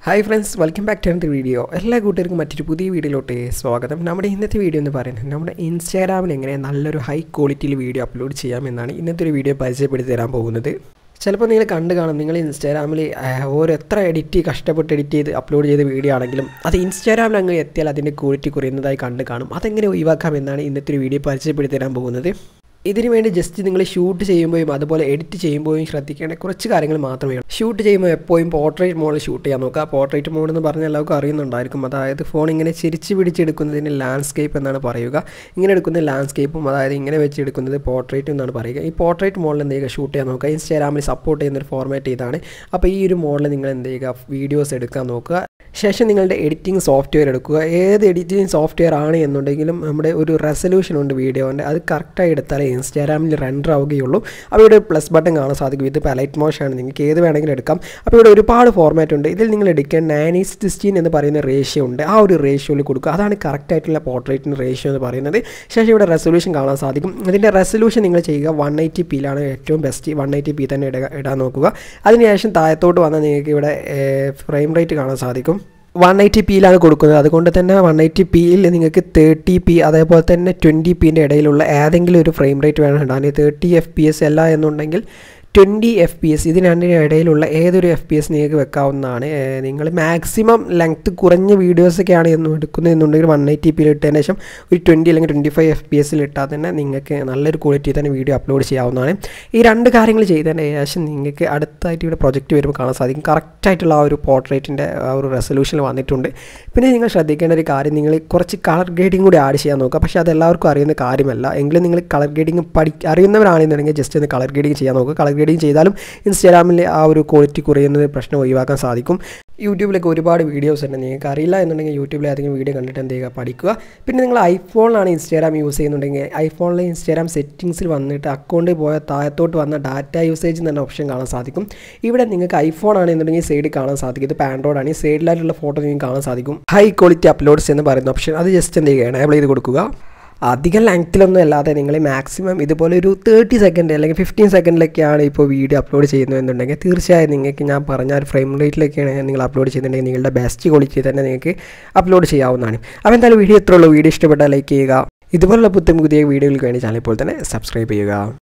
hi friends welcome back to the video എല്ലാ കൂട്ടുകാർക്കും മറ്റൊരു പുതിയ വീഡിയോയിലോട്ട് സ്വാഗതം നമ്മുടെ ഇന്നത്തെ വീഡിയോ എന്ന് പറയുന്നത് നമ്മുടെ ഇൻസ്റ്റാഗ്രാമിൽ എങ്ങനെ നല്ലൊരു ഹൈ ക്വാളിറ്റിയിൽ വീഡിയോ അപ്ലോഡ് ചെയ്യാമെന്നാണ് ഇന്നത്തെ ഒരു വീഡിയോ പരിചയപ്പെടുത്തി തരാൻ പോകുന്നത് ചിലപ്പോൾ നിങ്ങൾ കണ്ടു കാണും നിങ്ങൾ ഇൻസ്റ്റാഗ്രാമിൽ ഓരോ എത്ര എഡിറ്റ് കഷ്ടപ്പെട്ട് എഡിറ്റ് ചെയ്ത് അപ്ലോഡ് ചെയ്ത വീഡിയോ ആണെങ്കിലും അത് ഇൻസ്റ്റാഗ്രാമിൽ അങ്ങ് എത്തിയാൽ അതിൻ്റെ ക്വാളിറ്റി കുറയുന്നതായി കണ്ടു കാണും അതെങ്ങനെ ഒഴിവാക്കാമെന്നാണ് ഇന്നത്തെ ഒരു വീഡിയോ പരിചയപ്പെടുത്തി തരാൻ പോകുന്നത് ഇതിനു വേണ്ടി ജസ്റ്റ് നിങ്ങൾ ഷൂട്ട് ചെയ്യുമ്പോഴും അതുപോലെ എഡിറ്റ് ചെയ്യുമ്പോഴും ശ്രദ്ധിക്കേണ്ട കുറച്ച് കാര്യങ്ങൾ മാത്രമേ ഉള്ളൂ ഷൂട്ട് ചെയ്യുമ്പോൾ എപ്പോഴും പോർട്രേറ്റ് മോഡിൽ ഷൂട്ട് ചെയ്യാൻ നോക്കുക പോർട്രേറ്റ് മോഡ് എന്ന് പറഞ്ഞാൽ എല്ലാവർക്കും അറിയുന്നുണ്ടായിരിക്കും അതായത് ഫോൺ ഇങ്ങനെ ചിരിച്ച് പിടിച്ചെടുക്കുന്നതിന് ലാൻഡ്സ്കേപ്പ് എന്നാണ് പറയുക ഇങ്ങനെ എടുക്കുന്ന ലാൻഡ്സ്കേപ്പും അതായത് ഇങ്ങനെ വെച്ചെടുക്കുന്നത് പോർട്രേറ്റ് എന്നാണ് പറയുക ഈ പോർട്രേറ്റ് മോഡിൽ എന്ത് ചെയ്യുക ഷൂട്ട് ചെയ്യാൻ നോക്കുക ഇൻസ്റ്റാഗ്രാമിൽ സപ്പോർട്ട് ചെയ്യുന്ന ഒരു ഫോർമാറ്റ് ഇതാണ് അപ്പോൾ ഈ ഒരു മോഡിൽ നിങ്ങൾ എന്ത് ചെയ്യുക വീഡിയോസ് എടുക്കാൻ നോക്കുക ശേഷം നിങ്ങളുടെ എഡിറ്റിംഗ് സോഫ്റ്റ്വെയർ എടുക്കുക ഏത് എഡിറ്റിംഗ് സോഫ്റ്റ്വെയർ ആണ് എന്നുണ്ടെങ്കിലും നമ്മുടെ ഒരു റെസൊല്യൂഷൻ ഉണ്ട് വീഡിയോൻ്റെ അത് കറക്റ്റായി എടുത്താലേ ഇൻസ്റ്റാഗ്രാമിൽ റെൻഡർ ആവുകയുള്ളൂ അപ്പോൾ ഇവിടെ പ്ലസ് ബട്ടൺ കാണാൻ സാധിക്കും ഇത് പലൈറ്റ് മോഷനാണ് നിങ്ങൾക്ക് ഏത് വേണമെങ്കിലും എടുക്കാം അപ്പോൾ ഇവിടെ ഒരുപാട് ഫോർമാറ്റ് ഉണ്ട് ഇതിൽ നിങ്ങൾ എടുക്കാൻ നയൻ ഈസ് സിക്സ്റ്റീൻ എന്ന് പറയുന്ന റേഷ്യോ ഉണ്ട് ആ ഒരു റേഷ്യോയിൽ കൊടുക്കുക അതാണ് കറക്റ്റ് ആയിട്ടുള്ള പോർട്രേറ്റിന് റേഷ്യോ എന്ന് പറയുന്നത് ശേഷം ഇവിടെ റെസൊല്യൂഷൻ കാണാൻ സാധിക്കും ഇതിൻ്റെ റെസൊല്യൂഷൻ നിങ്ങൾ ചെയ്യുക വൺ എയ്റ്റി പിയിലാണ് ഏറ്റവും ബെസ്റ്റ് വൺ എയ്റ്റി പി തന്നെ ഇടുക ഇടാൻ നോക്കുക അതിനുശേഷം താഴത്തോട്ട് വന്നാൽ നിങ്ങൾക്ക് ഇവിടെ ഫ്രെയിം റേറ്റ് കാണാൻ സാധിക്കും വൺ എയ്റ്റി പിയിലാണ് കൊടുക്കുന്നത് അതുകൊണ്ട് തന്നെ വൺ എയ്റ്റി പിയിൽ നിങ്ങൾക്ക് തേർട്ടി പി അതേപോലെ തന്നെ ട്വൻറ്റി പിൻ്റെ ഇടയിലുള്ള ഏതെങ്കിലും ഒരു ഫ്രെയിം റേറ്റ് വേണം ഇടാൻ തേർട്ടി എഫ് പി എസ് അല്ല എന്നുണ്ടെങ്കിൽ ട്വൻറ്റി എഫ് പി എസ് ഇതിന് രണ്ടിനും ഇടയിലുള്ള ഏതൊരു എഫ് പി എസ് നിങ്ങൾക്ക് വെക്കാവുന്നതാണ് നിങ്ങൾ മാക്സിമം ലെങ്ത്ത് കുറഞ്ഞ വീഡിയോസൊക്കെയാണ് എന്ന് എടുക്കുന്നതെന്നുണ്ടെങ്കിൽ വൺ എയ്റ്റി പിയിൽ ഇട്ടതിന് ശേഷം ഒരു ട്വൻറ്റി അല്ലെങ്കിൽ ട്വൻറ്റി ഫൈവ് എഫ് പി എസിൽ ഇട്ടാൽ തന്നെ നിങ്ങൾക്ക് നല്ലൊരു ക്വാളിറ്റി തന്നെ വീഡിയോ അപ്ലോഡ് ചെയ്യാവുന്നതാണ് ഈ രണ്ട് കാര്യങ്ങൾ ചെയ്തതിന് ശേഷം നിങ്ങൾക്ക് അടുത്തായിട്ട് ഇവിടെ പ്രൊജക്റ്റ് വരുമ്പോൾ കാണാൻ സാധിക്കും കറക്റ്റായിട്ടുള്ള ആ ഒരു പോർട്രേറ്റിൻ്റെ ആ ഒരു റെസൊല്യൂഷൻ വന്നിട്ടുണ്ട് പിന്നെ നിങ്ങൾ ശ്രദ്ധിക്കേണ്ട ഒരു കാര്യം നിങ്ങൾ കുറച്ച് കളർ ഗ്രേഡിംഗ് കൂടി ആഡ് ചെയ്യാൻ നോക്കുക പക്ഷേ അത് എല്ലാവർക്കും അറിയുന്ന കാര്യമല്ല എങ്കിലും നിങ്ങൾ കളർ ഗ്രേഡിംഗ് പഠി അറിയുന്നവരാണെന്നുണ്ടെങ്കിൽ ജസ്റ്റ് ഒന്ന് കളർ ഗ്രേഡിംഗ് ചെയ്യാൻ നോക്കുക കളർ ഗ്രേഡിംഗ് ചെയ്താലും ഇൻസ്റ്റാഗ്രാമിൽ ആ ഒരു ക്വാളിറ്റി കുറയുന്നത് പ്രശ്നം ഒഴിവാക്കാൻ സാധിക്കും യൂട്യൂബിലൊക്കെ ഒരുപാട് വീഡിയോസ് ഉണ്ട് നിങ്ങൾക്ക് അറിയില്ല എന്നുണ്ടെങ്കിൽ യൂട്യൂബിൽ ഏതെങ്കിലും വീഡിയോ കണ്ടിട്ട് എന്ത് ചെയ്യുക പഠിക്കുക പിന്നെ നിങ്ങൾ ഐഫോണിലാണ് ഇൻസ്റ്റാഗ്രാം യൂസ് ചെയ്യുന്നുണ്ടെങ്കിൽ ഐഫോണിലെ ഇൻസ്റ്റാഗ്രാം സെറ്റിങ്സിൽ വന്നിട്ട് അക്കൗണ്ടിൽ പോയ താഴത്തോട്ട് വന്ന ഡാറ്റ യൂസേജ് എന്ന ഓപ്ഷൻ കാണാൻ സാധിക്കും ഇവിടെ നിങ്ങൾക്ക് ഐഫോൺ ആണെന്നുണ്ടെങ്കിൽ സൈഡിൽ കാണാൻ സാധിക്കും ഇത് ആൻഡ്രോയിഡ് ആണ് ഈ സൈഡിലായിട്ടുള്ള ഫോട്ടോ നിങ്ങൾക്ക് കാണാൻ സാധിക്കും ഹൈ ക്വാളിറ്റി അപ്ലോഡ്സ് എന്ന് പറയുന്ന ഓപ്ഷൻ അത് ജസ്റ്റ് എന്ത് ചെയ്യുക എനേബിൾ ചെയ്ത് കൊടുക്കുക അധികം ലെങ്ത്തിലൊന്നും അല്ലാതെ നിങ്ങൾ മാക്സിമം ഇതുപോലെ ഒരു തേർട്ടി സെക്കൻഡ് അല്ലെങ്കിൽ ഫിഫ്റ്റീൻ സെക്കൻഡിലൊക്കെയാണ് ഇപ്പോൾ വീഡിയോ അപ്ലോഡ് ചെയ്യുന്നതെന്നുണ്ടെങ്കിൽ തീർച്ചയായും നിങ്ങൾക്ക് ഞാൻ പറഞ്ഞ ഒരു ഫ്രെയിം റേറ്റിലൊക്കെയാണ് നിങ്ങൾ അപ്ലോഡ് ചെയ്യുന്നുണ്ടെങ്കിൽ നിങ്ങളുടെ ബെസ്റ്റ് ക്വാളിറ്റി തന്നെ നിങ്ങൾക്ക് അപ്ലോഡ് ചെയ്യാവുന്നതാണ് അപ്പോൾ എന്തായാലും വീഡിയോ ഇത്രയുള്ളൂ വീഡിയോ ഇഷ്ടപ്പെട്ടാൽ ലൈക്ക് ചെയ്യുക ഇതുപോലുള്ള പുത്തൻ പുതിയ വീഡിയോകൾക്ക് വേണ്ടി ചാനൽ ഇപ്പോൾ തന്നെ സബ്സ്ക്രൈബ് ചെയ്യുക